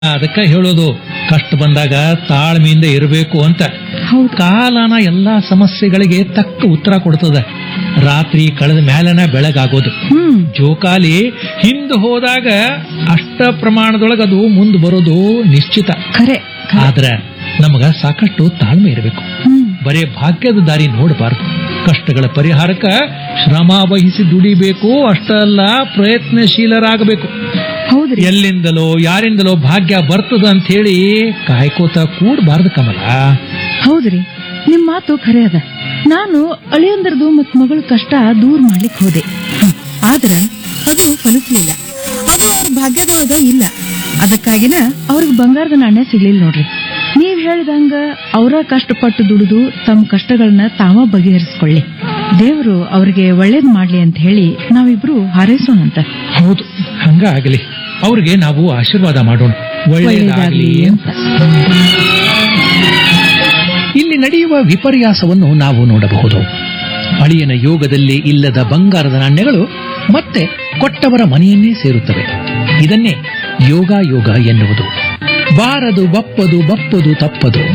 ಅದಕ್ಕ ಹೇಳೋದು ಕಷ್ಟ ಬಂದಾಗ ತಾಳ್ಮೆಯಿಂದ ಇರಬೇಕು ಅಂತ ಹೌದು ಕಾಲನ ಎಲ್ಲಾ ಸಮಸ್ಯೆಗಳಿಗೆ ತಕ್ಕ ಉತ್ತರ ಕೊಡ್ತದ ರಾತ್ರಿ ಕಳೆದ ಮ್ಯಾಲನ ಬೆಳಗಾಗೋದು ಹ್ಮ್ ಜೋಕಾಲಿ ಹಿಂದೆ ಹೋದಾಗ ಅಷ್ಟ ಪ್ರಮಾಣದೊಳಗೆ ಅದು ಮುಂದೆ ಬರೋದು ನಿಶ್ಚಿತ ಖರೆ ಖರೆ. ಆದ್ರ ನಮಗ ಸಾಕಷ್ಟು ತಾಳ್ಮೆ ಇರಬೇಕು ಹ್ಮ್ ಬರೇ ಭಾಗ್ಯದ ದಾರಿ ನೋಡಬಾರದು ಕಷ್ಟಗಳ ಪರಿಹಾರಕ್ಕ ಶ್ರಮ ವಹಿಸಿ ದುಡಿಬೇಕು ಅಷ್ಟಲ್ಲ ಪ್ರಯತ್ನಶೀಲರಾಗಬೇಕು ಹೌದ್ರಿ ಎಲ್ಲಿಂದಲೋ ಯಾರಿಂದಲೋ ಭಾಗ್ಯ ಬರ್ತದ ಅಂತ ಹೇಳಿ ಕಾಯ್ಕೋತ ಕೂಡಬಾರ್ದು ಕಮಲ ಹೌದ್ರಿ ನಿಮ್ ಮಾತು ಖರೆ ಅದ ನಾನು ಅಳಿಯಂದ್ರದು ಮತ್ ಮಗಳ ಕಷ್ಟ ದೂರ ಮಾಡ್ಲಿಕ್ ಹೋದೆ ಹ್ಮ್. ಆದ್ರ ಅದು ಫಲಿಸ್ಲಿಲ್ಲ ಅದು ಅವ್ರ ಭಾಗ್ಯದೊಳಗ ಇಲ್ಲ ಅದಕ್ಕಾಗಿನ ಅವ್ರಿಗೆ ಬಂಗಾರದ ನಾಣ್ಯ ಸಿಗ್ಲಿಲ್ಲ ನೋಡ್ರಿ ನೀವ್ ಹೇಳ್ದಂಗ ಅವರ ಕಷ್ಟಪಟ್ಟು ದುಡಿದು ತಮ್ಮ ಕಷ್ಟಗಳನ್ನ ತಾವ ಬಗೆಹರಿಸ್ಕೊಳ್ಳಿ ದೇವರು ಅವ್ರಿಗೆ ಒಳ್ಳೇದ್ ಮಾಡ್ಲಿ ಅಂತ ಹೇಳಿ ನಾವಿಬ್ರು ಹಾರೈಸೋಣಂತ ಹೌದು ಹಂಗ ಆಗಲಿ ಅವ್ರಿಗೆ ನಾವು ಆಶೀರ್ವಾದ ಮಾಡೋಣ ಒಳ್ಳೆಯದಾಗಲಿ ಅಂತ ಇಲ್ಲಿ ನಡೆಯುವ ವಿಪರ್ಯಾಸವನ್ನು ನಾವು ನೋಡಬಹುದು ಅಳಿಯನ ಯೋಗದಲ್ಲಿ ಇಲ್ಲದ ಬಂಗಾರದ ನಾಣ್ಯಗಳು ಮತ್ತೆ ಕೊಟ್ಟವರ ಮನೆಯನ್ನೇ ಸೇರುತ್ತವೆ ಇದನ್ನೇ ಯೋಗ ಯೋಗ ಎನ್ನುವುದು ಬಾರದು ಬಪ್ಪದು ಬಪ್ಪದು ತಪ್ಪದು